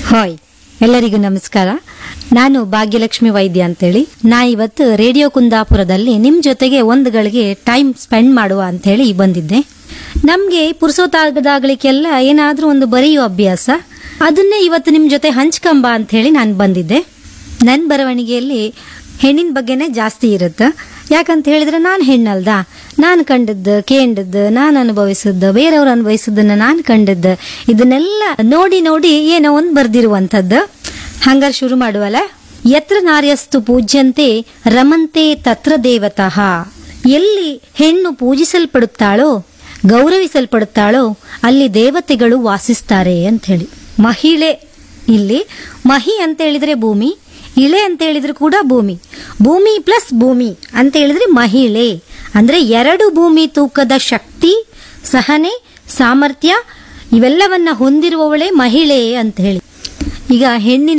hi ಎಲ್ಲರಿಗೂ ನಮಸ್ಕಾರ ನಾನು ಭಾಗ್ಯಲಕ್ಷ್ಮಿ ವೈದ್ಯ ಅಂತೇಳಿ ನಾ ಇವತ್ತು ರೇಡಿಯೋ ಕುಂದಾಪುರದಲ್ಲಿ ನಿಮ್ ಜೊತೆಗೆ ಒಂದು ಗಳಿಗೆ ಟೈಮ್ ಸ್ಪೆಂಡ್ ಮಾಡುವ ಅಂತೇಳಿ ಬಂದಿದ್ದೆ ನಮ್ಗೆ ಪುರುಸೋತಾಗದಾಗಲಿಕ್ಕೆಲ್ಲ ಏನಾದ್ರೂ ಒಂದು ಬರೆಯುವ ಅಭ್ಯಾಸ ಅದನ್ನೇ ಇವತ್ತು ನಿಮ್ ಜೊತೆ ಹಂಚ್ಕಂಬ ಅಂತ ಹೇಳಿ ನಾನು ಬಂದಿದ್ದೆ ನನ್ನ ಬರವಣಿಗೆಯಲ್ಲಿ ಹೆಣ್ಣಿನ ಬಗ್ಗೆನೇ ಜಾಸ್ತಿ ಇರುತ್ತೆ ಯಾಕಂತ ಹೇಳಿದ್ರೆ ನಾನು ಹೆಣ್ಣಲ್ದ ನಾನು ಕಂಡದ್ದು ಕೇಂಡದ್ದು ನಾನು ಅನುಭವಿಸಿದ್ದು ಬೇರೆಯವ್ರು ಅನುಭವಿಸಿದ್ದನ್ನ ನಾನು ಕಂಡದ್ದು ಇದನ್ನೆಲ್ಲ ನೋಡಿ ನೋಡಿ ಏನೋ ಒಂದು ಬರ್ದಿರುವಂಥದ್ದು ಹಂಗಾರೆ ಶುರು ಮಾಡುವಲ್ಲ ಯತ್ರ ನಾರ್ಯಸ್ತು ಪೂಜ್ಯಂತೆ ರಮಂತೆ ತತ್ರ ದೇವತಃ ಎಲ್ಲಿ ಹೆಣ್ಣು ಪೂಜಿಸಲ್ಪಡುತ್ತಾಳೋ ಗೌರವಿಸಲ್ಪಡುತ್ತಾಳೋ ಅಲ್ಲಿ ದೇವತೆಗಳು ವಾಸಿಸ್ತಾರೆ ಅಂತ ಹೇಳಿ ಮಹಿಳೆ ಇಲ್ಲಿ ಮಹಿ ಅಂತ ಹೇಳಿದ್ರೆ ಭೂಮಿ ಇಳೆ ಅಂತ ಹೇಳಿದ್ರೆ ಕೂಡ ಭೂಮಿ ಭೂಮಿ ಪ್ಲಸ್ ಭೂಮಿ ಅಂತ ಹೇಳಿದ್ರೆ ಮಹಿಳೆ ಅಂದ್ರೆ ಎರಡು ಭೂಮಿ ತೂಕದ ಶಕ್ತಿ ಸಹನೆ ಸಾಮರ್ಥ್ಯ ಇವೆಲ್ಲವನ್ನ ಹೊಂದಿರುವವಳೇ ಮಹಿಳೆ ಅಂತ ಹೇಳಿ ಈಗ ಹೆಣ್ಣಿನ